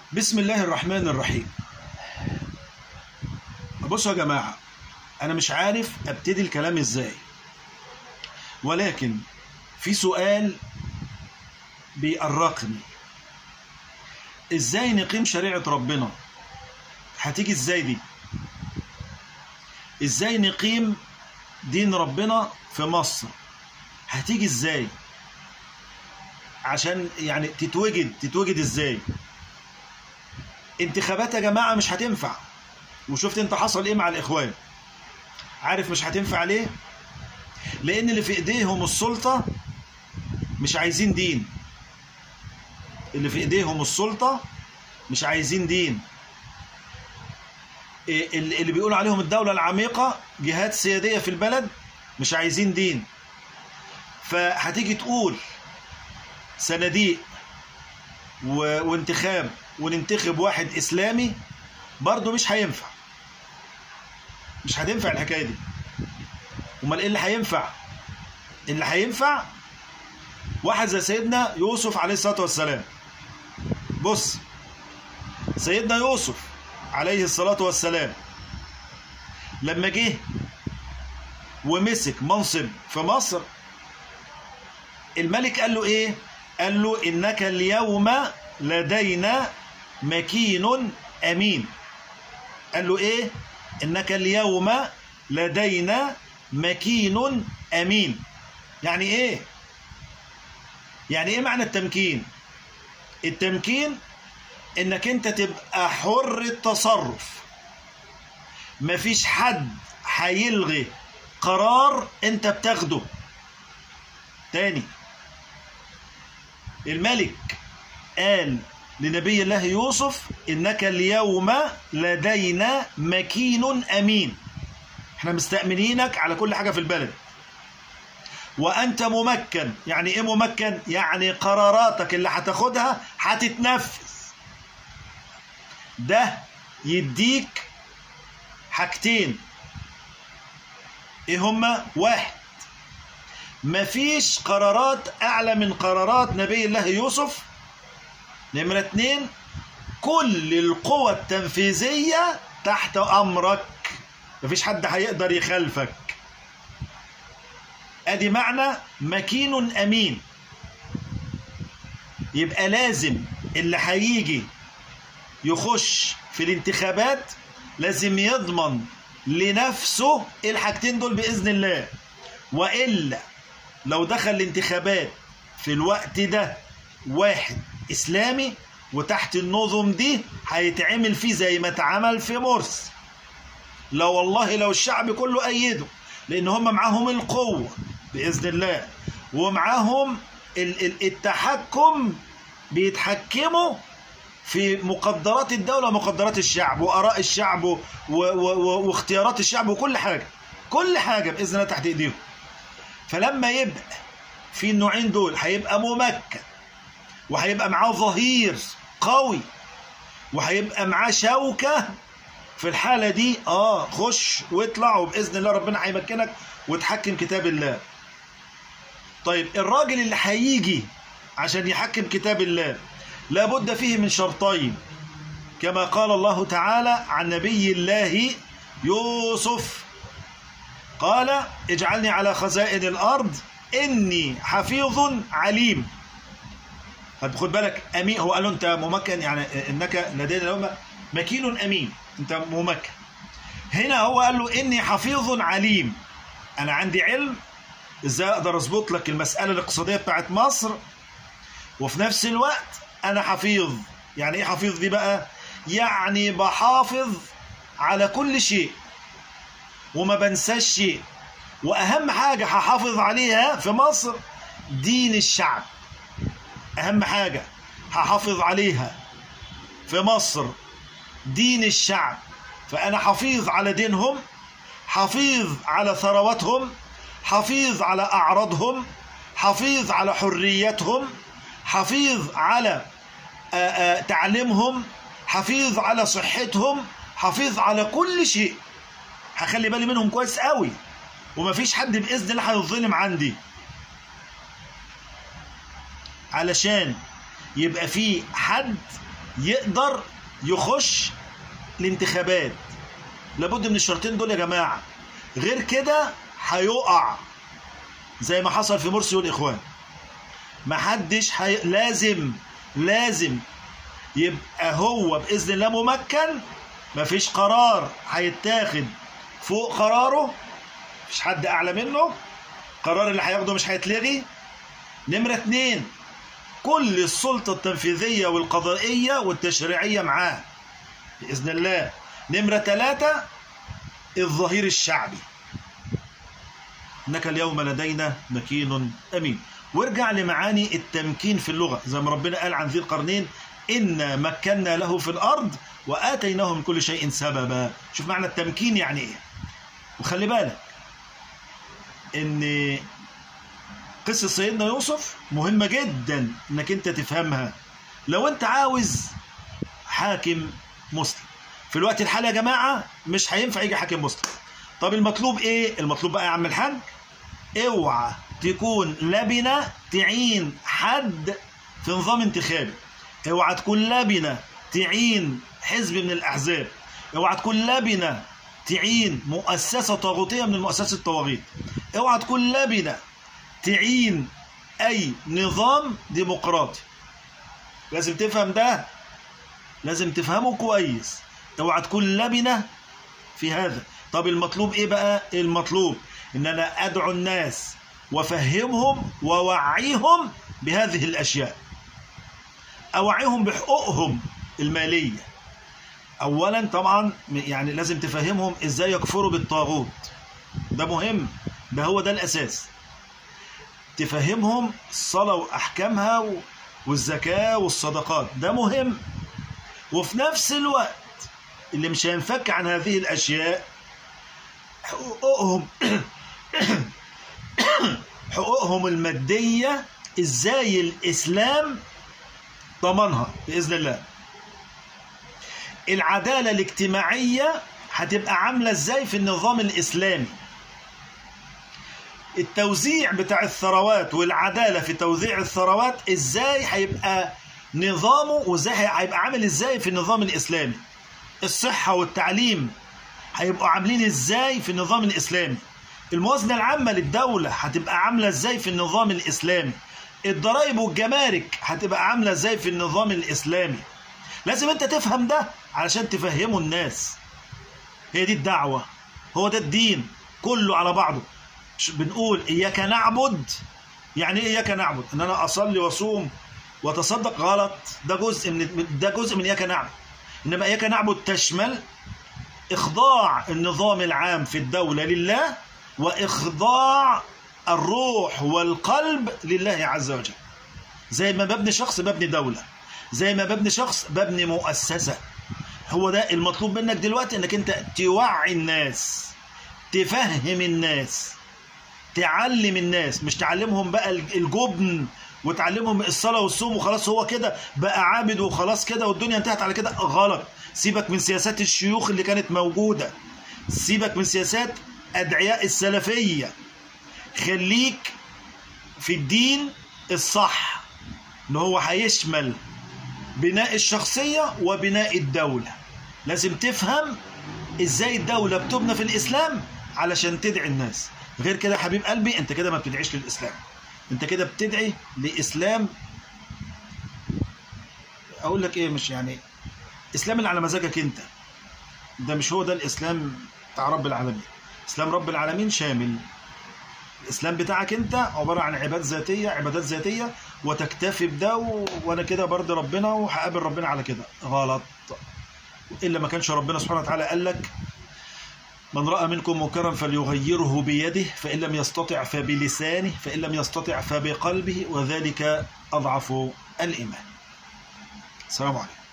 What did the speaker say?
بسم الله الرحمن الرحيم بصوا يا جماعة أنا مش عارف أبتدي الكلام إزاي ولكن في سؤال بيقرقني إزاي نقيم شريعة ربنا هتيجي إزاي دي إزاي نقيم دين ربنا في مصر هتيجي إزاي عشان يعني تتوجد تتوجد إزاي انتخابات يا جماعة مش هتنفع وشفت انت حصل ايه مع الاخوان عارف مش هتنفع ليه لان اللي في ايديهم السلطة مش عايزين دين اللي في ايديهم السلطة مش عايزين دين إيه اللي اللي بيقول عليهم الدولة العميقة جهات سيادية في البلد مش عايزين دين فهتيجي تقول صناديق و... وانتخاب وننتخب واحد اسلامي برضه مش هينفع مش هتنفع الحكايه دي امال ايه اللي هينفع اللي هينفع واحد زي سيدنا يوسف عليه الصلاه والسلام بص سيدنا يوسف عليه الصلاه والسلام لما جه ومسك منصب في مصر الملك قال له ايه قال له انك اليوم لدينا مكين امين قال له ايه انك اليوم لدينا مكين امين يعني ايه يعني ايه معنى التمكين التمكين انك انت تبقى حر التصرف مفيش حد هيلغي قرار انت بتاخده تاني الملك قال لنبي الله يوسف إنك اليوم لدينا مكين أمين احنا مستأمنينك على كل حاجة في البلد وأنت ممكن يعني إيه ممكن؟ يعني قراراتك اللي هتاخدها هتتنفذ ده يديك حاجتين إيه هما؟ واحد مفيش قرارات أعلى من قرارات نبي الله يوسف نمرة اتنين كل القوى التنفيذية تحت أمرك مفيش حد هيقدر يخالفك ادي معنى مكين امين يبقى لازم اللي هيجي يخش في الانتخابات لازم يضمن لنفسه الحاجتين دول باذن الله والا لو دخل الانتخابات في الوقت ده واحد اسلامي وتحت النظم دي هيتعمل فيه زي ما اتعمل في مرسي لا والله لو الشعب كله ايده لان هم معاهم القوه باذن الله ومعاهم التحكم بيتحكموا في مقدرات الدوله ومقدرات الشعب واراء الشعب و و و واختيارات الشعب وكل حاجه كل حاجه باذن الله تحت ايديهم فلما يبقى في النوعين دول هيبقى ممكن وهيبقى معاه ظهير قوي وهيبقى معاه شوكه في الحالة دي اه خش واطلع وبإذن الله ربنا هيمكنك وتحكم كتاب الله طيب الراجل اللي هيجي عشان يحكم كتاب الله لابد فيه من شرطين كما قال الله تعالى عن نبي الله يوسف قال اجعلني على خزائن الأرض إني حفيظ عليم طب خد بالك أمين هو قال له أنت ممكن يعني إنك لدينا اليوم مكين أمين انت ممكن هنا هو قال له اني حفيظ عليم انا عندي علم ازاي اقدر اظبط لك المساله الاقتصاديه بتاعت مصر وفي نفس الوقت انا حفيظ يعني ايه حفيظ دي بقى يعني بحافظ على كل شيء وما بنساش شيء واهم حاجه هحافظ عليها في مصر دين الشعب اهم حاجه هحافظ عليها في مصر دين الشعب فأنا حفيظ على دينهم حفيظ على ثروتهم حفيظ على أعراضهم حفيظ على حريتهم حفيظ على آآ آآ تعليمهم حفيظ على صحتهم حفيظ على كل شيء هخلي بالي منهم كويس قوي ومفيش حد بإذن الله هيظلم عندي علشان يبقى في حد يقدر يخش الانتخابات لابد من الشرطين دول يا جماعة غير كده هيقع زي ما حصل في مرسي والإخوان محدش حي... لازم لازم يبقى هو بإذن الله ممكن مفيش قرار هيتاخد فوق قراره مفيش حد أعلى منه القرار اللي هياخده مش هيتلغي نمرة اتنين كل السلطة التنفيذية والقضائية والتشريعية معاه بإذن الله نمرة ثلاثة الظهير الشعبي إنك اليوم لدينا مكين أمين وارجع لمعاني التمكين في اللغة زي ما ربنا قال عن ذي القرنين إنا مكنا له في الأرض وآتيناه من كل شيء سببا شوف معنى التمكين يعني إيه وخلي بالك إن قصة سيدنا يوسف مهمة جدا إنك أنت تفهمها لو أنت عاوز حاكم مسلم في الوقت الحالي يا جماعة مش هينفع يجي حاكم مسلم طب المطلوب إيه المطلوب بقى يا عم الحاج اوعى تكون لبنة تعين حد في نظام انتخابي اوعى تكون لبنة تعين حزب من الأحزاب اوعى تكون لبنة تعين مؤسسة طاغوتية من المؤسسات الطواغيت اوعى تكون لبنة تعين أي نظام ديمقراطي لازم تفهم ده لازم تفهمه كويس اوعى تكون لبنة في هذا طب المطلوب ايه بقى المطلوب ان انا ادعو الناس وافهمهم ووعيهم بهذه الاشياء اوعيهم بحقوقهم الماليه اولا طبعا يعني لازم تفهمهم ازاي يكفروا بالطاغوت ده مهم ده هو ده الاساس تفهمهم الصلاه واحكامها والزكاه والصدقات ده مهم وفي نفس الوقت اللي مش هينفك عن هذه الاشياء حقوقهم حقوقهم المادية ازاي الاسلام ضمنها باذن الله العدالة الاجتماعية هتبقى عاملة ازاي في النظام الاسلامي التوزيع بتاع الثروات والعدالة في توزيع الثروات ازاي هيبقى نظامه وازاي هيبقى عامل ازاي في النظام الاسلامي الصحة والتعليم هيبقوا عاملين ازاي في النظام الاسلامي الموازنة العامة للدولة هتبقى عاملة ازاي في النظام الاسلامي الضرائب والجمارك هتبقى عاملة ازاي في النظام الاسلامي لازم انت تفهم ده علشان تفهمه الناس هي دي الدعوة هو ده الدين كله على بعضه بنقول اياك نعبد يعني ايه اياك نعبد ان انا اصلي واصوم وتصدق غلط ده جزء من ده جزء من اياك نعبد انما اياك نعبد تشمل اخضاع النظام العام في الدوله لله واخضاع الروح والقلب لله عز وجل زي ما ببني شخص ببني دوله زي ما ببني شخص ببني مؤسسه هو ده المطلوب منك دلوقتي انك انت توعي الناس تفهم الناس تعلم الناس مش تعلمهم بقى الجبن وتعلمهم الصلاه والصوم وخلاص هو كده بقى عابد وخلاص كده والدنيا انتهت على كده غلط سيبك من سياسات الشيوخ اللي كانت موجوده سيبك من سياسات ادعياء السلفيه خليك في الدين الصح اللي هو هيشمل بناء الشخصيه وبناء الدوله لازم تفهم ازاي الدوله بتبنى في الاسلام علشان تدعي الناس غير كده حبيب قلبي انت كده ما بتدعيش للاسلام انت كده بتدعي لاسلام اقول لك ايه مش يعني اسلام اللي على مزاجك انت ده مش هو ده الاسلام بتاع رب العالمين اسلام رب العالمين شامل الاسلام بتاعك انت عباره عن عبادات ذاتيه عبادات ذاتيه وتكتفي بده و... وانا كده برضي ربنا وهقابل ربنا على كده غلط الا ما كانش ربنا سبحانه وتعالى قال لك من رأى منكم منكرا فليغيره بيده فإن لم يستطع فبلسانه فإن لم يستطع فبقلبه وذلك أضعف الإيمان السلام عليكم